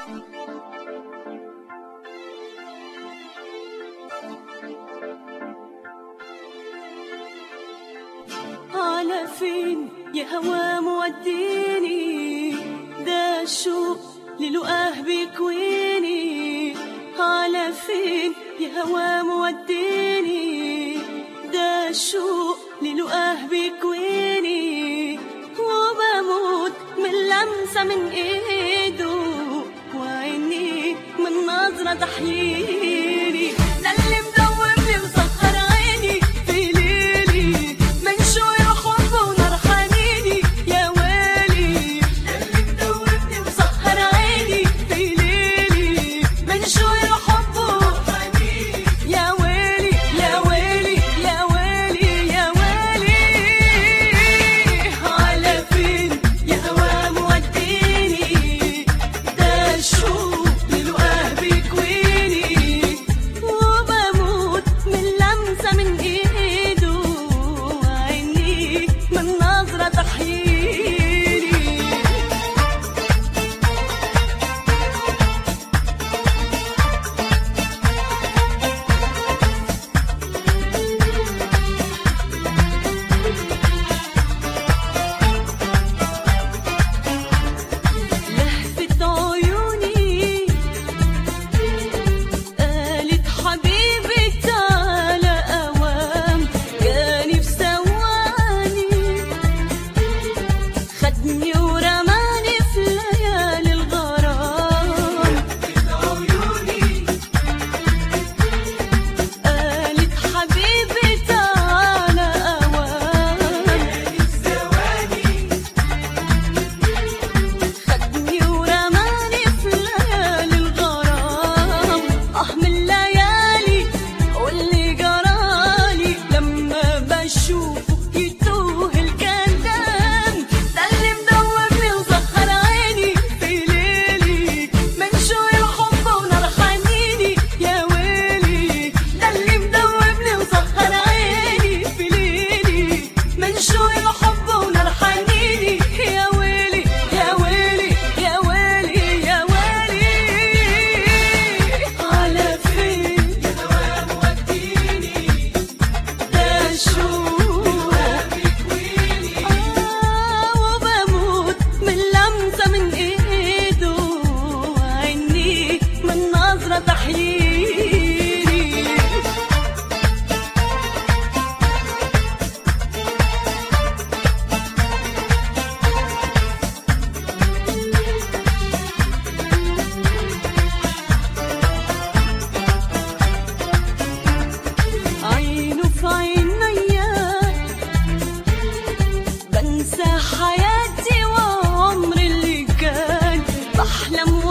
على فين يا هوا موديني ده الشوق للقاه بيكويني على فين يا هوا موديني ده الشوق للقاه بيكويني وبموت من لمسة من ايده وعيني من نظرة تحييني ده اللي مدوبني مسخر عيني في ليلي من شوي حبه ونار حنيني يا ويلي ده اللي مدوبني مسخر عيني في ليلي من شوي حبه حنيني يا ويلي يا ويلي يا ويلي يا ويلي على فين يا هوا موديني ده الشوق للقاه بيكويني وبموت من لمسة من ايده وعيني من نظرة تحييني لهفة عيوني قالت حبيبي تعالى أوام جاني في ثواني خدني ورماني في ليالي الغرام قالت حبيبي تعالى أوام خدني ورماني في ليالي الغرام اه من الليالي واللي جرالي لما بشوفه يتوه الكلام ده اللي مدوبني وسهر عيني في ليلي من شوي الحب ونار حنيني يا ويلي ده اللي مدوبني وسهر عيني في ليلي من شوي الحب ونار حنيني يا ويلي يا ويلي يا ويلي يا ويلي على فين يا هوا موديني ده الشوق آه وبموت من لمسة من ايده وعيني من نظرة تحييني عينه في عينيا بنسى حياتي وعمري اللي كان بحلم